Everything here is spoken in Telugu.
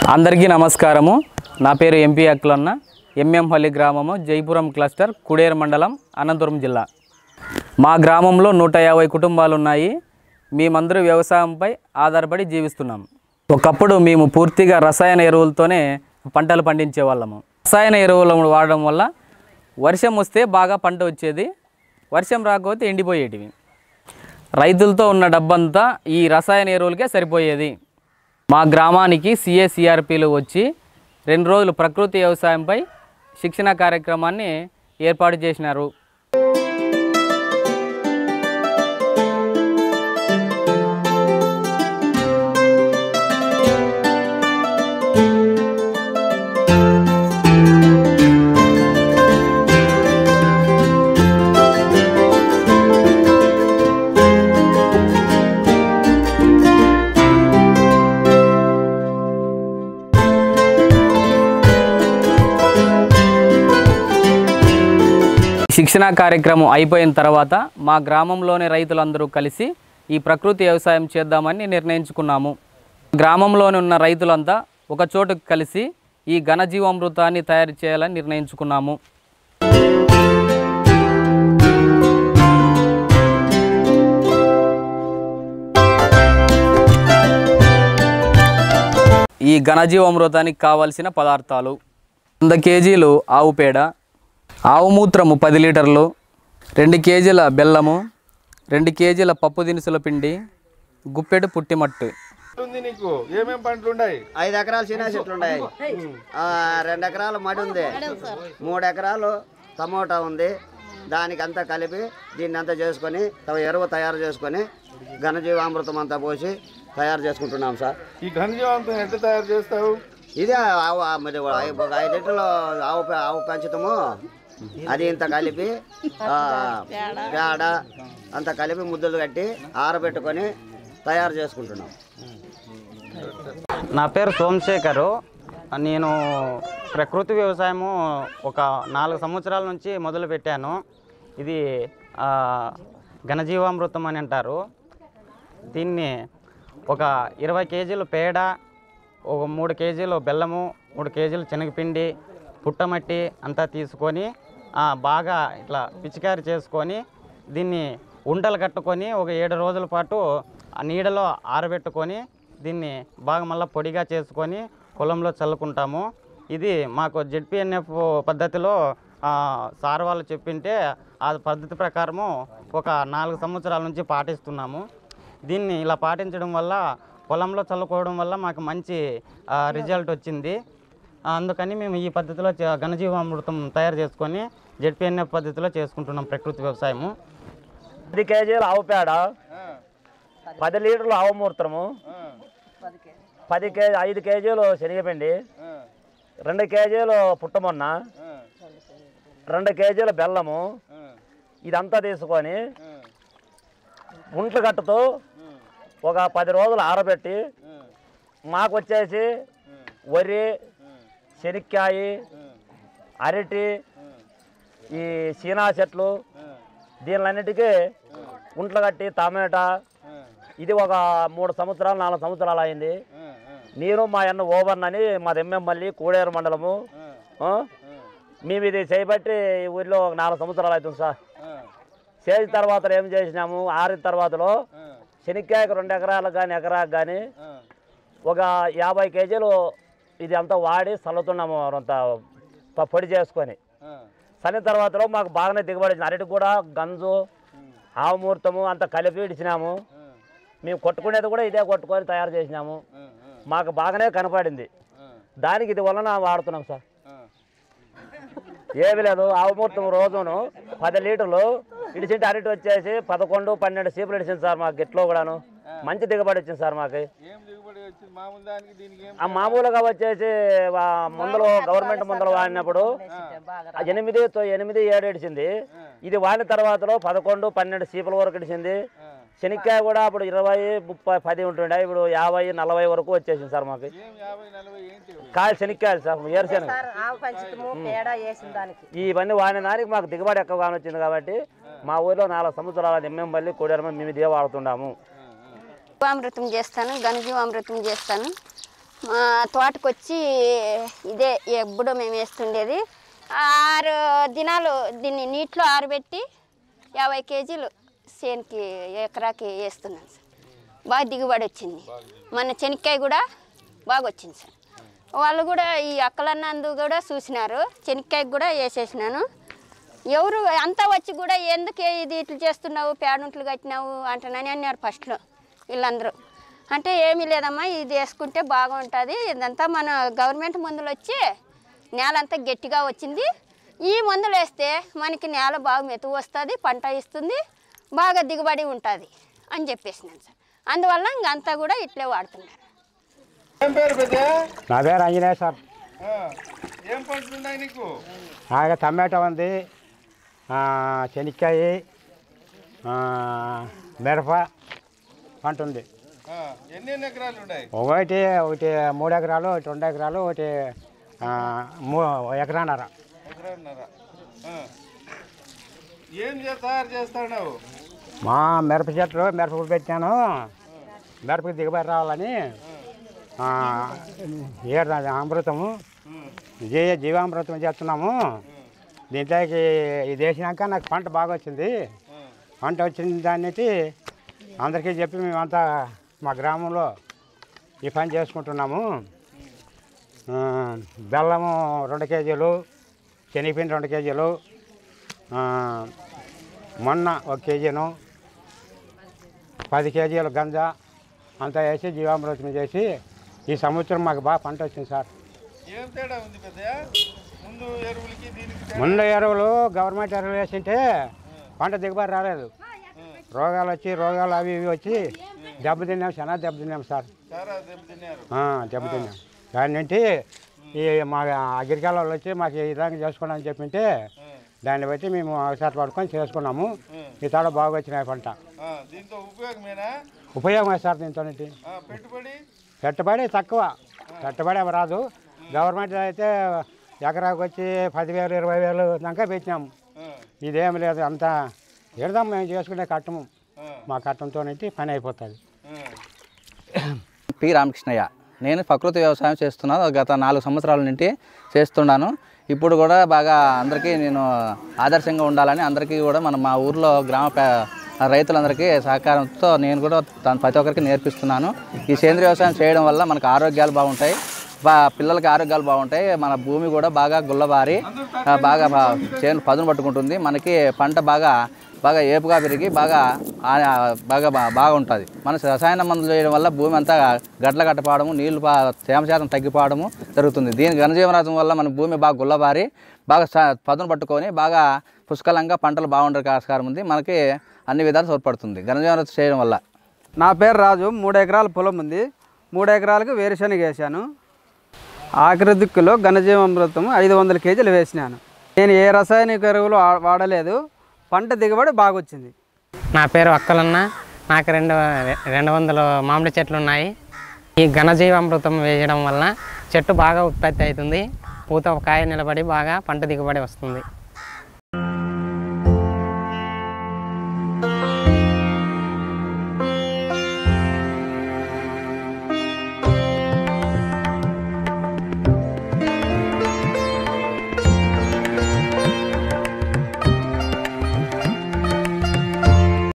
అందరికీ నమస్కారము నా పేరు ఎంపీ అక్కులన్న ఎంఎంహల్లి గ్రామము జైపురం క్లస్టర్ కుడేరు మండలం అనంతపురం జిల్లా మా గ్రామంలో నూట యాభై కుటుంబాలు ఉన్నాయి మేమందరూ వ్యవసాయంపై ఆధారపడి జీవిస్తున్నాం ఒకప్పుడు మేము పూర్తిగా రసాయన ఎరువులతోనే పంటలు పండించే వాళ్ళము రసాయన ఎరువులను వాడడం వల్ల వర్షం వస్తే బాగా పంట వచ్చేది వర్షం రాకపోతే ఎండిపోయేటివి రైతులతో ఉన్న డబ్బంతా ఈ రసాయన ఎరువులకే సరిపోయేది మా గ్రామానికి సిఏసిఆర్పీలు వచ్చి రెండు రోజులు ప్రకృతి వ్యవసాయంపై శిక్షణ కార్యక్రమాన్ని ఏర్పాటు చేసినారు శిక్షణా కార్యక్రమం అయిపోయిన తర్వాత మా గ్రామంలోని రైతులందరూ కలిసి ఈ ప్రకృతి వ్యవసాయం చేద్దామని నిర్ణయించుకున్నాము గ్రామంలోని ఉన్న రైతులంతా ఒక చోటుకు కలిసి ఈ ఘనజీవామృతాన్ని తయారు చేయాలని నిర్ణయించుకున్నాము ఈ ఘనజీవామృతానికి కావలసిన పదార్థాలు వంద కేజీలు ఆవు పేడ ఆవు మూత్రము పది లీటర్లు రెండు కేజీల బెల్లము రెండు కేజీల పప్పు దినుసుల పిండి గుప్పెడు పుట్టిమట్టు ఉంది నీకు ఏమేం పంటలు ఉన్నాయి ఐదు ఎకరాలు చిన్న చెట్లు ఉన్నాయి ఆ, రెండు ఎకరాలు మడి ఉంది మూడు ఎకరాలు టమోటా ఉంది దానికి అంతా కలిపి దీన్ని అంతా చేసుకొని తవ ఎరువు తయారు చేసుకొని ఘనజీవామృతం అంతా పోసి తయారు చేసుకుంటున్నాం సార్ ఈ ఘనజీవంతం ఎట్లా తయారు చేస్తావు ఇదే ఆవు ఆ మరి ఐ- ఒక ఐదు లీటర్లు ఆవు పె- ఆవు పెంచుతాము అది ఇంత కలిపి ఆ, పేడ అంత కలిపి ముద్దలు కట్టి ఆరబెట్టుకొని తయారు చేసుకుంటున్నాం నా పేరు సోమశేఖరు నేను ప్రకృతి వ్యవసాయము ఒక నాలుగు సంవత్సరాల నుంచి మొదలు పెట్టాను ఇది ఆ, ఘనజీవామృతం అని అంటారు దీన్ని ఒక ఇరవై కేజీలు పేడ ఒక మూడు కేజీలు బెల్లము మూడు కేజీలు శనగపిండి పుట్టమట్టి అంతా తీసుకొని ఆ, బాగా ఇట్లా పిచికారి చేసుకొని దీన్ని ఉండలు కట్టుకొని ఒక ఏడు రోజుల పాటు ఆ నీడలో ఆరబెట్టుకొని దీన్ని బాగా మళ్ళీ పొడిగా చేసుకొని పొలంలో చల్లుకుంటాము ఇది మాకు జెడ్పిఎన్ఎఫ్ పద్ధతిలో ఆ, సార్ వాళ్ళు చెప్పింటే ఆ పద్ధతి ప్రకారము ఒక నాలుగు సంవత్సరాల నుంచి పాటిస్తున్నాము దీన్ని ఇలా పాటించడం వల్ల పొలంలో చల్లుకోవడం వల్ల మాకు మంచి ఆ, రిజల్ట్ వచ్చింది ఆ, అందుకని మేము ఈ పద్ధతిలో చే- ఘనజీవామృతం తయారు చేసుకొని జెడ్పిఎన్ఎఫ్ పద్ధతిలో చేసుకుంటున్నాం ప్రకృతి వ్యవసాయము పది కేజీలు ఆవు పేడ పది లీటర్లు ఆవు మూత్రము పది కేజీ ఐదు కేజీలు శనగపిండి రెండు కేజీలు పుట్టమొన్న రెండు కేజీల బెల్లము ఇదంతా తీసుకొని గుంట్ల గట్టుతో ఒక పది రోజులు ఆరబెట్టి మాకు వచ్చేసి వరి శనక్కాయ అరటి ఈ సీనా చెట్లు దీనిలన్నిటికీ గుంట్లు కట్టి టమాటా ఇది ఒక మూడు సంవత్సరాలు నాలుగు సంవత్సరాలు అయింది నేను మా అన్న ఓబర్న్ అని మాది ఎమ్మెమ్మల్లి కూడేరు మండలము ఆ? మేము ఇది చేయబట్టి ఈ ఊరిలో ఒక నాలుగు సంవత్సరాలు అవుతుంది సార్ చేసిన తర్వాత ఏం చేసినాము ఆరిన తర్వాతలో శనక్కాయకు రెండు ఎకరాలకు కానీ ఎకరాకు కానీ ఒక యాభై కేజీలు ఇది అంతా వాడి చల్లుతున్నాము అంతా ప- పొడి చేసుకొని చల్లిన తర్వాతలో మాకు బాగానే దిగుబడి వచ్చింది అరటి కూడా గంజు ఆవుమూర్తము అంతా కలిపి ఇడిచినాము మేము కొట్టుకునేది కూడా ఇదే కొట్టుకొని తయారు చేసినాము మాకు బాగానే కనపడింది దానికి ఇది వలన వాడుతున్నాం సార్ ఏమి లేదు ఆవుమూర్తం రోజును పది లీటర్లు ఇడిచింటే అరటి వచ్చేసి పదకొండు పన్నెండు సీపులు ఇడిచింది సార్ మాకు గిట్లో కూడాను మంచి దిగుబడి వచ్చింది సార్ మాకు ఏం దిగుబడి వచ్చింది మామూలు దానికి దీనికి ఏం ఆ మామూలుగా వచ్చేసి వా- మందులు గవర్నమెంట్ మందులు వాడినప్పుడు ఆ ఎనిమిది తొ- ఎనిమిది ఏడు ఇడిచింది ఇది వాడిన తర్వాతలో పదకొండు పన్నెండు సీపుల వరకు ఇడిచింది శనక్కాయ కూడా అప్పుడు ఇరవై ముప్పై పది ఉంటుండే ఇప్పుడు యాభై నలభై వరకు వచ్చేసింది సార్ మాకు ఏం యాభై నలభై ఏంటి అవి? కాయలు శనక్కాయలు సార్ ఏరుశనగ ఆవు పంచటము పేడ వేసిన దానికి ఇవన్నీ వాడిన దానికి మాకు దిగుబడి ఎక్కువగా వచ్చింది కాబట్టి మా ఊరిలో నాలుగు సంవత్సరాల నిమ్మం మళ్ళీ కూడేరమ మేము ఇదే వాడుతున్నాము జీవామృతం చేస్తాను ఘనజీవామృతం చేస్తాను మా తోటకు వచ్చి ఇదే ఎప్పుడు మేము వేస్తుండేది ఆరు దినాలు దీన్ని నీటిలో ఆరబెట్టి యాభై కేజీలు చేనుకి ఎకరాకి వేస్తున్నాను సార్ బాగా దిగుబడి వచ్చింది మన చెనిక్కాయ కూడా బాగా వచ్చింది సార్ వాళ్ళు కూడా ఈ అక్కలన్నందు కూడా చూసినారు చెనిక్కాయకి కూడా వేసేసినాను ఎవరు అంతా వచ్చి కూడా ఎందుకు ఇది ఇట్లా చేస్తున్నావు పేడుంట్లు కట్టినావు అంటున్నాను అన్నారు ఫస్ట్లో వీళ్ళందరూ అంటే ఏమీ లేదమ్మా ఇది వేసుకుంటే బాగుంటుంది ఇదంతా మన గవర్నమెంట్ మందులు వచ్చి నేల అంతా గట్టిగా వచ్చింది ఈ మందులు వేస్తే మనకి నేల బాగా మెతుకు వస్తుంది పంట ఇస్తుంది బాగా దిగుబడి ఉంటుంది అని చెప్పేసినాను సార్ అందువల్ల ఇంకంతా కూడా ఇట్లే వాడుతున్నారు ఏం పేరు పెద్ద నా పేరు ఆంజనేయ సార్ ఏం పంటలు ఉన్నాయి నీకు అలాగే టమాటా ఉంది ఆ, శనక్కాయ ఆ, మిరప పంట ఉంది ఆ, ఎన్ని ఎన్ని ఎకరాలు ఉన్నాయి ఒకటి ఒకటి మూడు ఎకరాలు ఒకటి రెండు ఎకరాలు ఒకటి ఆ, మూ ఎకరాన్నర ఎకరాన్నర ఆ. ఏం చే- తయారు చేస్తావు మా మిరప చెట్లు మిరపకు పెట్టాను మిరపకు దిగుబడి రావాలని ఆ, ఏడు అమృతము జీవ జీవామృతం చేస్తున్నాము దీంట్లోకి ఇది వేసినాక నాకు పంట బాగా వచ్చింది పంట వచ్చిన దాన్ని అందరికీ చెప్పి మేమంతా మా గ్రామంలో ఈ పని చేసుకుంటున్నాము ఆ, బెల్లము రెండు కేజీలు శనగపిండి రెండు కేజీలు ఆ, మొన్న ఒక కేజీను పది కేజీలు గంజా అంతా వేసి జీవామృతం చేసి ఈ సంవత్సరం మాకు బాగా పంట వచ్చింది సార్ ఏం తేడా ఉంది పెద్ద ముందు ఎరువులకి దీనికి తేడా? ముందు ఎరువులు గవర్నమెంట్ ఎరువులు వేసింటే పంట దిగుబడి రాలేదు రోగాలు వచ్చి రోగాలు అవి ఇవి వచ్చి దెబ్బతిన్నాం చాలా దెబ్బతిన్నాం సార్ చాలా దెబ్బతిన్నారు ఆ, దెబ్బతిన్నాం దాని నుండి ఈ మా అగ్రికల్ వాళ్ళు వచ్చి మాకు ఈ విధంగా చేసుకోండి అని చెప్పింటే దాన్ని బట్టి మేము ఒకసారి పడుకొని చేసుకున్నాము ఈ తాడ బాగా వచ్చినాయి పంట ఆ, దీంతో ఉపయోగమేనా ఉపయోగమే సార్ దీంతో ఆ, పెట్టుబడి పెట్టుబడి తక్కువ పెట్టుబడి ఏమి రాదు గవర్నమెంట్ అయితే ఎకరాకు వచ్చి పదివేలు ఇరవై వేలు దాకా పెట్టినాము ఆ, ఇదేం లేదు అంతా ఎడదాం మేము చేసుకునే కట్టము ఆ, మా కట్టంతో పని అయిపోతుంది ఆ. పి రామకృష్ణయ్య నేను ప్రకృతి వ్యవసాయం చేస్తున్నాను గత నాలుగు సంవత్సరాల నుండి చేస్తున్నాను ఇప్పుడు కూడా బాగా అందరికీ నేను ఆదర్శంగా ఉండాలని అందరికీ కూడా మన మా ఊర్లో గ్రామ పే- రైతులందరికీ సహకారంతో నేను కూడా తన ప్రతి ఒక్కరికి నేర్పిస్తున్నాను ఈ సేంద్రీయ వ్యవసాయం చేయడం వల్ల మనకు ఆరోగ్యాలు బాగుంటాయి బా పిల్లలకి ఆరోగ్యాలు బాగుంటాయి మన భూమి కూడా బాగా గుల్లబారి ఆ, బాగా బా- చేను పదును పట్టుకుంటుంది మనకి పంట బాగా బాగా ఏపుగా పెరిగి బాగా ఆ- బాగా బా- బాగా ఉంటుంది మన రసాయన మందులు చేయడం వల్ల భూమి అంతా గడ్ల కట్టపోవడము నీళ్లు పా తేమ శాతం తగ్గిపోవడము జరుగుతుంది దీని ఘనజీవనాథం వల్ల మన భూమి బాగా గుల్లబారి బాగా స- పదును పట్టుకొని బాగా పుష్కలంగా పంటలు బాగుండే ఆస్కారం ఉంది మనకి అన్ని విధాలు తోడ్పడుతుంది ఘనజీవనాథం చేయడం వల్ల నా పేరు రాజు మూడు ఎకరాల పొలం ఉంది మూడు ఎకరాలకు వేరుశనగ వేసాను ఆఖరి దిక్కులో ఘనజీవామృతం ఐదు వందల కేజీలు వేసినాను నేను ఏ రసాయనిక ఎరువులు వా- వాడలేదు పంట దిగుబడి బాగా వచ్చింది నా పేరు అక్కలన్న నాకు రెండు రెండు వందల మామిడి చెట్లు ఉన్నాయి ఈ ఘనజీవామృతం వేయడం వలన చెట్టు బాగా ఉత్పత్తి అవుతుంది పూత కాయ నిలబడి బాగా పంట దిగుబడి వస్తుంది